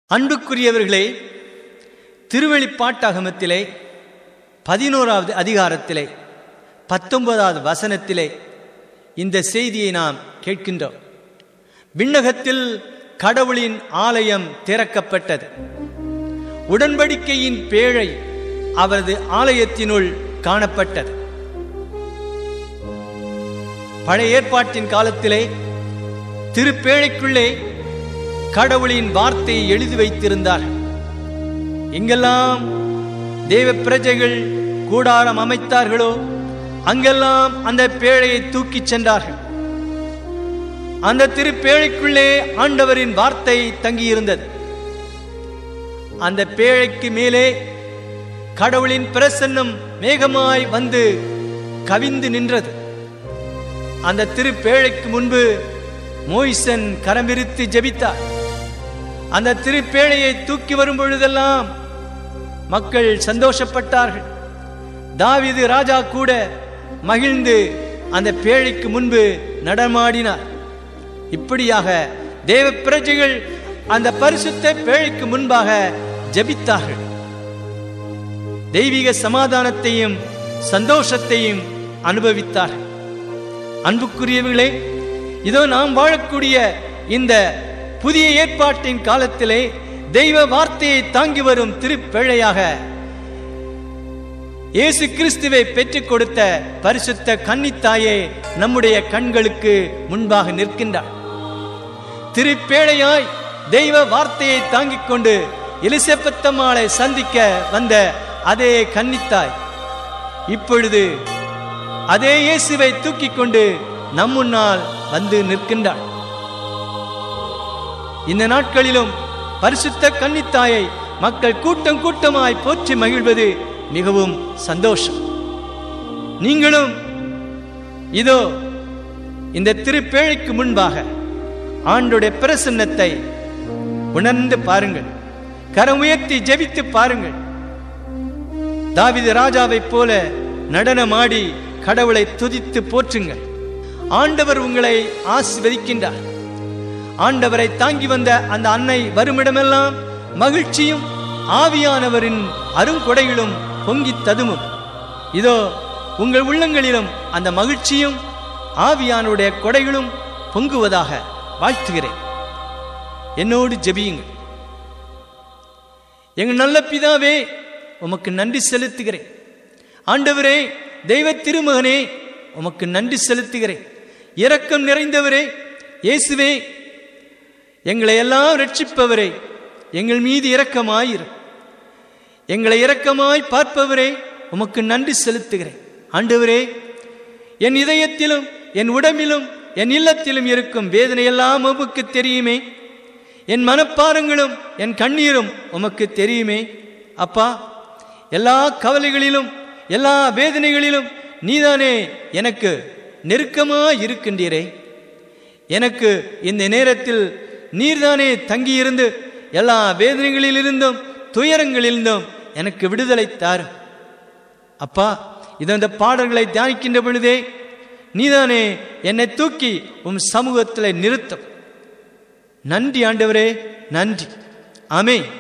அன்புக்குரியவர்களே திருவெளிப்பாட்டகமத்திலே பதினோராவது அதிகாரத்திலே பத்தொன்பதாவது வசனத்திலே இந்த செய்தியை நாம் கேட்கின்றோம் விண்ணகத்தில் கடவுளின் ஆலயம் திறக்கப்பட்டது உடன்படிக்கையின் பேழை அவரது ஆலயத்தினுள் காணப்பட்டது பழைய ஏற்பாட்டின் காலத்திலே திருப்பேழைக்குள்ளே கடவுளின் வார்த்தையை எழுதி வைத்திருந்தார்கள் எங்கெல்லாம் தேவ பிரஜைகள் கூடாரம் அமைத்தார்களோ அங்கெல்லாம் அந்த பேழையை தூக்கிச் சென்றார்கள் அந்த திருப்பேழைக்குள்ளே ஆண்டவரின் வார்த்தை தங்கியிருந்தது அந்த பேழைக்கு மேலே கடவுளின் பிரசன்னம் மேகமாய் வந்து கவிந்து நின்றது அந்த திருப்பேழைக்கு முன்பு மோய்சன் கரமிரித்து ஜெபித்தார் அந்த திருப்பேழையை தூக்கி வரும் பொழுதெல்லாம் மக்கள் சந்தோஷப்பட்டார்கள் தாவிது ராஜா கூட மகிழ்ந்து அந்த பேழைக்கு முன்பு நடமாடினார் இப்படியாக தேவ பிரஜைகள் அந்த பரிசுத்த பேழைக்கு முன்பாக ஜபித்தார்கள் தெய்வீக சமாதானத்தையும் சந்தோஷத்தையும் அனுபவித்தார்கள் அன்புக்குரியவர்களே இதோ நாம் வாழக்கூடிய இந்த புதிய ஏற்பாட்டின் காலத்திலே தெய்வ வார்த்தையை தாங்கி வரும் திருப்பேழையாக இயேசு கிறிஸ்துவை பெற்றுக் கொடுத்த பரிசுத்த கன்னித்தாயே நம்முடைய கண்களுக்கு முன்பாக நிற்கின்றார் திருப்பேழையாய் தெய்வ வார்த்தையை தாங்கிக் கொண்டு எலிசபெத்தம்மாளை சந்திக்க வந்த அதே கன்னித்தாய் இப்பொழுது அதே இயேசுவை தூக்கிக் கொண்டு நம் முன்னால் வந்து நிற்கின்றாள் இந்த நாட்களிலும் பரிசுத்த கன்னித்தாயை மக்கள் கூட்டம் கூட்டமாய் போற்றி மகிழ்வது மிகவும் சந்தோஷம் நீங்களும் இதோ இந்த திருப்பேழைக்கு முன்பாக ஆண்டுடைய பிரசன்னத்தை உணர்ந்து பாருங்கள் கரம் உயர்த்தி ஜெபித்து பாருங்கள் தாவித ராஜாவைப் போல நடனமாடி கடவுளை துதித்து போற்றுங்கள் ஆண்டவர் உங்களை ஆசிர்வதிக்கின்றார் ஆண்டவரை தாங்கி வந்த அந்த அன்னை வருமிடமெல்லாம் மகிழ்ச்சியும் ஆவியானவரின் அருங்கொடைகளும் பொங்கி ததுமும் இதோ உங்கள் உள்ளங்களிலும் அந்த மகிழ்ச்சியும் ஆவியானுடைய கொடைகளும் பொங்குவதாக வாழ்த்துகிறேன் என்னோடு ஜெபியுங்கள் எங்கள் நல்ல பிதாவே உமக்கு நன்றி செலுத்துகிறேன் ஆண்டவரே தெய்வ திருமகனே உமக்கு நன்றி செலுத்துகிறேன் இரக்கம் நிறைந்தவரே இயேசுவே எங்களை எல்லாம் ரட்சிப்பவரே எங்கள் மீது இரக்கமாயிரு எங்களை இரக்கமாய் பார்ப்பவரே உமக்கு நன்றி செலுத்துகிறேன் ஆண்டவரே என் இதயத்திலும் என் உடம்பிலும் என் இல்லத்திலும் இருக்கும் வேதனையெல்லாம் உமக்கு தெரியுமே என் மனப்பாரங்களும் என் கண்ணீரும் உமக்கு தெரியுமே அப்பா எல்லா கவலைகளிலும் எல்லா வேதனைகளிலும் நீதானே எனக்கு நெருக்கமாய் இருக்கின்றீரே எனக்கு இந்த நேரத்தில் நீர்தானே தங்கியிருந்து எல்லா வேதனைகளிலிருந்தும் துயரங்களிலிருந்தும் எனக்கு விடுதலை தார் அப்பா இது அந்த பாடல்களை தியானிக்கின்ற பொழுதே நீதானே என்னை தூக்கி உம் சமூகத்தில் நிறுத்தும் நன்றி ஆண்டவரே நன்றி ஆமே